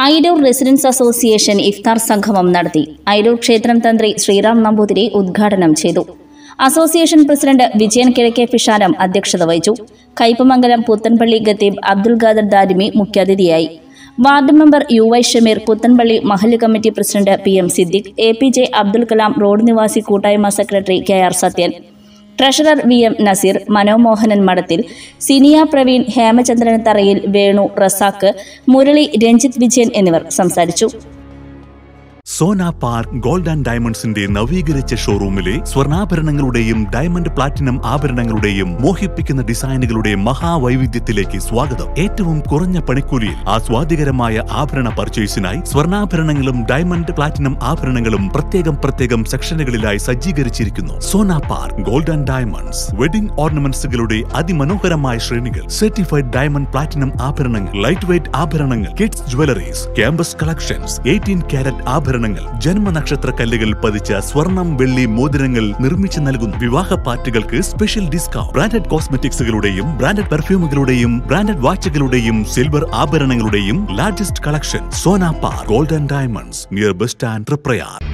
Airoor residence association ഇഫ്താർ സംഗമം നടത്തി ഐരൂർ ക്ഷേത്രം തന്ത്രി ശ്രീറാം നമ്പൂതിരി ഉദ്ഘാടനം ചെയ്തു അസോസിയേഷൻ പ്രസിഡന്റ് വിജയൻ കിഴക്കേ പിഷാരം അധ്യക്ഷത വഹിച്ചു കയ്പമംഗലം പുത്തൻപള്ളി ഖത്തീബ് അബ്ദുൽ ഖാദർ ദാരിമി മുഖ്യാതിഥിയായി ward member U Y Shameer Puthanpally മഹല്ല് committee president P M Siddique A P J Abdul Kalam road നിവാസി കൂട്ടായ്മ secretary K R Sathyan treasurer V M Naseer Manomohanan Madathil Siniya Praveen Hemachandran തറയിൽ വേണു റസാക്ക് മുരളി രഞ്ജിത്ത് വിജയൻ എന്നിവർ സംസാരിച്ചു സോന പാർക്ക് ഗോൾഡ് ആൻഡ് ഡയമണ്ട്സിന്റെ നവീകരിച്ച ഷോറൂമിലെ സ്വർണ്ണാഭരണങ്ങളുടെയും ഡയമണ്ട് പ്ലാറ്റിനം ആഭരണങ്ങളുടെയും മോഹിപ്പിക്കുന്ന ഡിസൈനുകളുടെ മഹാവൈവിധ്യത്തിലേക്ക് സ്വാഗതം ഏറ്റവും കുറഞ്ഞ പണിക്കൂലിയിൽ ആസ്വാദികരമായ ആഭരണ പർച്ചേസിനായി സ്വർണ്ണാഭരണങ്ങളും ഡയമണ്ട് പ്ലാറ്റിനം ആഭരണങ്ങളും പ്രത്യേകം പ്രത്യേകം സെക്ഷനുകളിലായി സജ്ജീകരിച്ചിരിക്കുന്നു Sona park gold and diamonds wedding ഓർണമെന്റ്സുകളുടെ അതിമനോഹരമായ ശ്രേണികൾ സർട്ടിഫൈഡ് ഡയമണ്ട് പ്ലാറ്റിനം ആഭരണങ്ങൾ ലൈറ്റ് വെയ്റ്റ് ആഭരണങ്ങൾ kids jewelleries campus collections eighteen carat ആഭരണങ്ങൾ ജന്മനക്ഷത്ര കല്ലുകൾ പതിച്ച സ്വർണം വെള്ളി മോതിരങ്ങൾ നിർമ്മിച്ചു നൽകുന്നു വിവാഹ പാർട്ടികൾക്ക് സ്പെഷ്യൽ ഡിസ്കൗണ്ട് ബ്രാൻഡഡ് കോസ്മെറ്റിക്സുകളുടെയും ബ്രാൻഡഡ് പെർഫ്യൂമുകളുടെയും ബ്രാൻഡഡ് വാച്ചുകളുടെയും സിൽവർ ആഭരണങ്ങളുടെയും largest collection Sona par gold and diamonds near bus stand Prayar